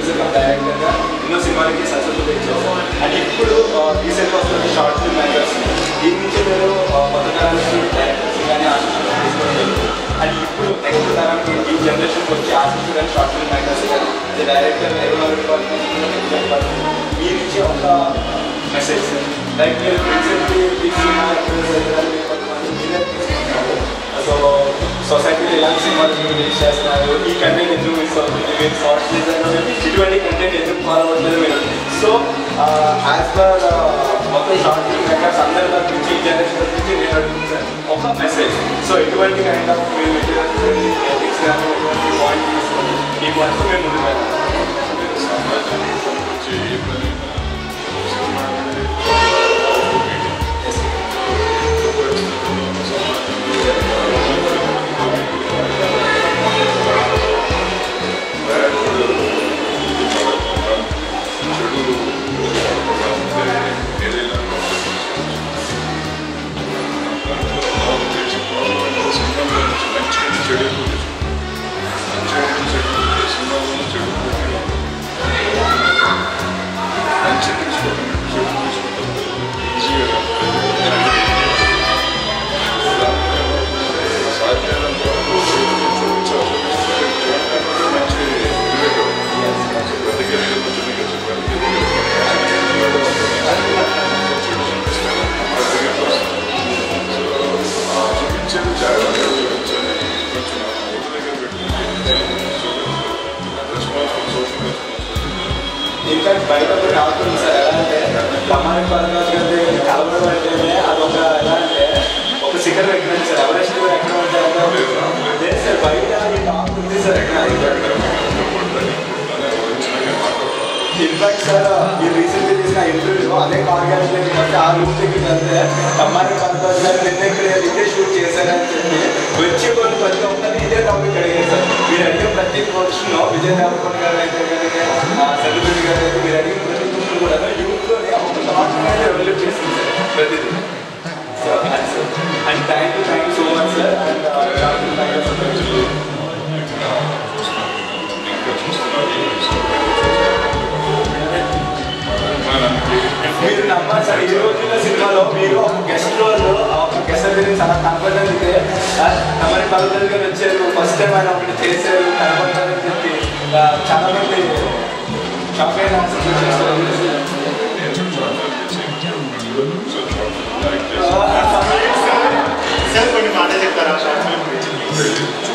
producer come డైరెక్టర్గా ఎన్నో సినిమాలకి సక్సెస్ఫుల్ ఇచ్చారు అండ్ ఇప్పుడు రీసెంట్గా వస్తున్న షార్ట్ ఫిల్మ్ మేకర్స్ దీని నుంచి మీరు కొత్త తరానికి డైరెక్టర్స్ కానీ ఆర్టిస్టులు తీసుకోవడం అండ్ ఇప్పుడు నెక్స్ట్ తరానికి ఈ జనరేషన్కి వచ్చే ఆర్టిస్టులు కానీ షార్ట్ ఫిల్మ్ మేకర్స్ కానీ అదే డైరెక్టర్ మీ నుంచి ఒక మెసేజ్ లైక్ మీరు రీసెంట్లీ బిగ్ సినిమా కొంతమంది మీరే తీసుకుంటున్నారు సో సొసైటీలో ఎలాంటి సినిమాలు మీరు రిలీజ్ చేస్తున్నారు ఈ కంటెంట్ ఎందుకు మిస్ అవుతుంది మీరు షార్ట్స్ ఇటువంటి కంటెంట్ ఎందుకు ఫాలో అవుతుంది మీరు సో యాజ్ పర్ మొత్తం షార్ట్ ఫిల్మ్ మేకర్స్ అందరి తరఫు నుంచి ఈ జనరేషన్ తరఫు నుంచి నేను అడుగుతున్నాను ఒక మెసేజ్ సో ఎటువంటి కైండ్ ఆఫ్ మీరు ఎథిక్స్ కానీ ఎటువంటి పాయింట్ తీసుకొని ఈ పాయింట్స్ మేము ముందుకు వెళ్తాం సమాజం వచ్చే ఏ పని చెడు చెడు చెడు మంచి తీసుకోవడం చెడు తీసుకోవడం ఈజీగా సాధ్యమైనంత వరకు చూపించాలి మంచి బ్రతికేది కొంచెం చెడు చూపిస్తాను సో చూపించేది జాగ్రత్తగా చూపించాలి కొంచెం ఊరి దగ్గర పెట్టుకుంటే రెస్పాన్సిబుల్ సోషల్ రెస్పాన్సిబిలిటీ ఇన్ఫాక్ట్ బయట ఒక టాక్ ఉంది సార్ ఎలా అంటే కమాలి పరకాష్ గారి కలవడం అంటేనే అదొక ఎలా అంటే ఒక శిఖర్ పెట్టినట్టు సార్ ఎవరెస్ట్ ఎక్కడ ఉంటారు లేదు సార్ బయట ఈ టాక్ ఉంది సార్ ఎక్కడ ఇన్ఫాక్ట్ సార్ ఈ రీసెంట్లీ చేసిన ఇంటర్వ్యూలో అదే కార్యాలయం దగ్గరికి వస్తే ఆ రూమ్ దగ్గరికి వెళ్తే కమ్మారి పరకాష్ గారు నిన్న ఇక్కడ ఇదే షూట్ చేశారని చెప్పి వచ్చి కొన్ని ప్రతి ఒక్కరిని ఇదే టాపిక్ అడిగారు సార్ మీరు అడిగిన ప్రతి క్వశ్చన్ విజయ్ దేవరకొండ గారు అయితే కనుక సెలబ్రిటీ గారు అయితే మీరు అడిగిన ప్రతి క్వశ్చన్ కూడా యూత్లోనే ఒక థాట్ అనేది డెవలప్ చేసింది సార్ ప్రతిదీ so and thank you thank you so much sir and thank you మీరు నమ్మాలి సార్ ఈ రోజున సినిమాలో మీరు ఒక గెస్ట్ రోల్ ఒక గెస్ట్ గురించి చాలా కనపడడం అయితే కమరి పర్వతాలు గారు వచ్చారు ఫస్ట్ టైం ఆయన ఒకటి చేశారు కనపడతారని చెప్పి ఆ, చాలా మంది షాక్ అయిన సార్ కొన్ని మాటలు చెప్తారా షార్ట్ ఫిల్మ్ గురించి